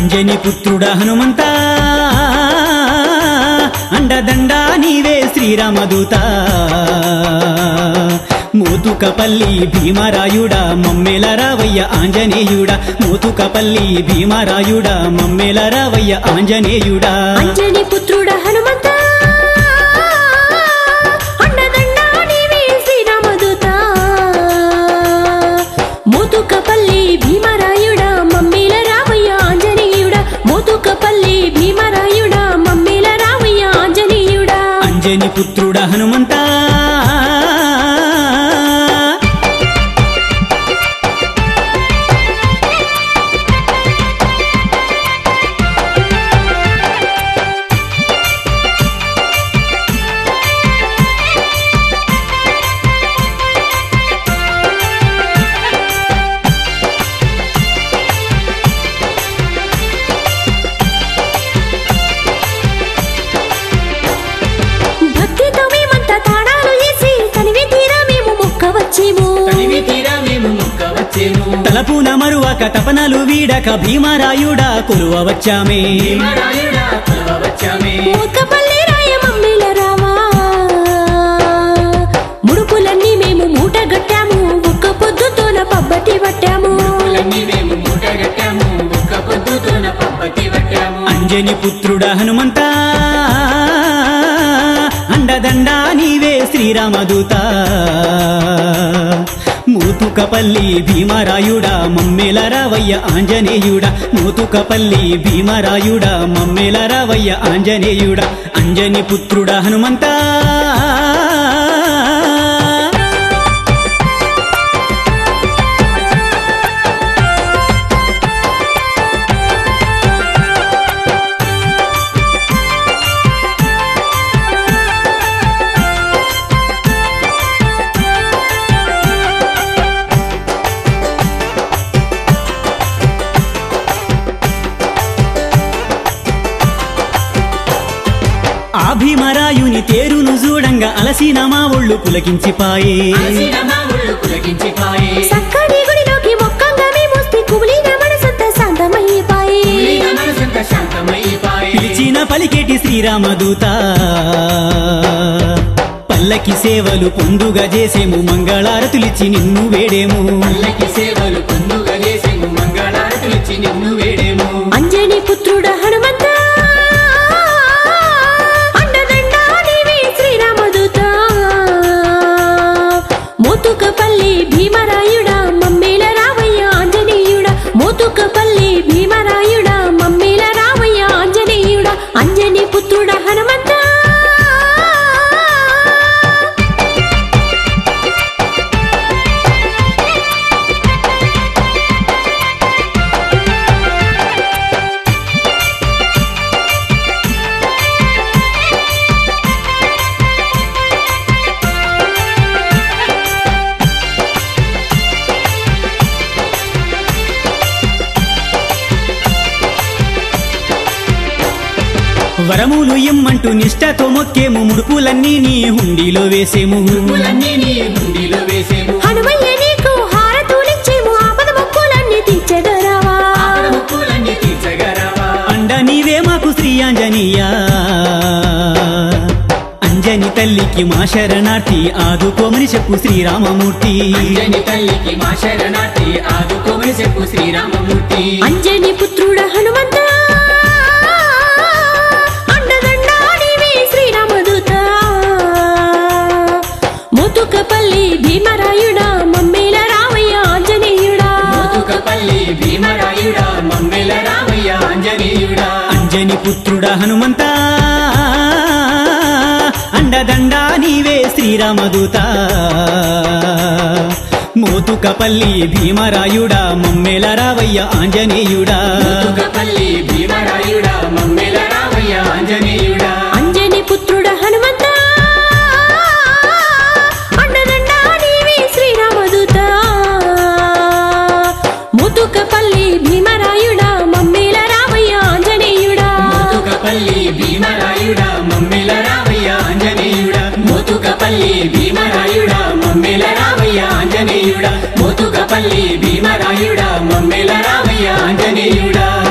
అంజని పుత్రుడ హనుమంత అండదండ నీవే శ్రీరామదూత మూతుకపల్లి భీమరాయుడా మమ్మెల రావయ్య ఆంజనేయుడా మూతుకపల్లి భీమరాయుడా మమ్మెల రావయ్య ఆంజనేయుడా అంజని పుత్రుడ హనుమంత అండదండ నీవే శ్రీరామదూత మోతుకపల్లి భీమరాయుడా మమ్మీల రావయ్య ఆంజనేయుడా మోతుకపల్లి భీమరాయుడా మమ్మీల రావయ్య ఆంజనేయుడా అంజని పుత్రుడ హనుమంత భక్తితో మేమంతా తాళాలు వేసి తనివి తీరా మేము మొక్క వచ్చేము తనివి తీరా మేము మొక్క వచ్చేము తలపున మరువక తపనలు వీడక భీమరాయుడా కొలువ వచ్చామే భీమరాయుడా కొలువ వచ్చామే మూతపల్లి రాయ మమ్మీల రావా ముడుపులన్నీ మేము మూట గట్టాము ఒక్క పొద్దుతోన పబ్బటి పట్టాము పూలన్నీ మేము మూట కట్టాము ఒక్క పొద్దుతోన పబ్బతి పట్టాము అంజని పుత్రుడ హనుమంత అండదండ నీవే శ్రీరామదూత మూతుకపల్లి భీమరాయుడా మమ్మెల రావయ్య ఆంజనేయుడా మూతుకపల్లి భీమరాయుడా మమ్మెల రావయ్య ఆంజనేయుడా అంజని పుత్రుడ హనుమంత ఆ భీమరాయుని తేరును చూడంగా అలసిన మా ఒళ్ళు పులకించిపాయే అలసిన మా ఒళ్ళు పులకించిపాయే సక్కని గుడిలోకి మొక్కంగా మేము వస్తే కుమిలిన మనసంతా శాంతమైపాయి కుమిలిన మనసంతా శాంతమైపాయే పిలిచిన పలికేటి శ్రీరామదూత పల్లకి సేవలు పొందుగా చేసేము మంగళారతులిచ్చి నిన్ను వేడేము పల్లకి సేవలు పొందుగా చేసేము మంగళారతులిచ్చి నిన్ను వేడేము అంజని పుత్రుడ హనుమంత అండదండ నీవే శ్రీరామదూత మోతుకపల్లి భీమరాయుడా మమ్మీల రావయ్య ఆంజనేయుడా మోతుకపల్లి భీమరాయుడా మమ్మీల రావయ్య ఆంజనేయుడా అంజని పుత్రుడ హనుమంత వరములు ఇమ్మంటూ నిష్టతో మొక్కేము ముడుపులన్నీ నీ హుండీలో వేసేము పూలన్నీ నీ హుండీలో వేసేము హనుమయ్య నీకు హారతులిచ్చేము ఆపద మొక్కులన్నీ తీర్చగరావా ఆపద మొక్కులన్నీ తీర్చగరావా అండ నీవే మాకు శ్రీ ఆంజనేయ అంజని తల్లికి మా శరణార్థి ఆదుకోమని చెప్పు శ్రీరామమూర్తి అంజని తల్లికి మా శరణార్థి ఆదుకోమని చెప్పు శ్రీరామమూర్తి అంజని పుత్రుడ హనుమంత అండదండ నీవే శ్రీరామదూత ముతుకపల్లి భీమరాయుడా మమ్మీల రావయ్య ఆంజనేయుడా మోతుకపల్లి భీమరాయుడా మమ్మెల రామయ్య ఆంజనేయుడా అంజని పుత్రుడ హనుమంత అండదండ నీవే శ్రీరామదూత మోతుకపల్లి భీమరాయుడా మమ్మెల రావయ్య ఆంజనేయుడా మోతుకపల్లి భీమరాయుడా మమ్మెల రామయ్య ఆంజనేయుడా అంజని పుత్రుడ హనుమంత అండదండ నీవే శ్రీరామదూత ముతుకపల్లి భీమరాయుడా మమ్మీల రావయ్య ఆంజనేయుడా మోతుకపల్లి భీమరాయుడా మమ్మెల రామయ్య ఆంజనేయుడా మోతుకపల్లి భీమరాయుడా మమ్మెల రామయ్య ఆంజనేయుడా మోతుకపల్లి భీమరాయుడా మమ్మెల రామయ్య ఆంజనేయుడా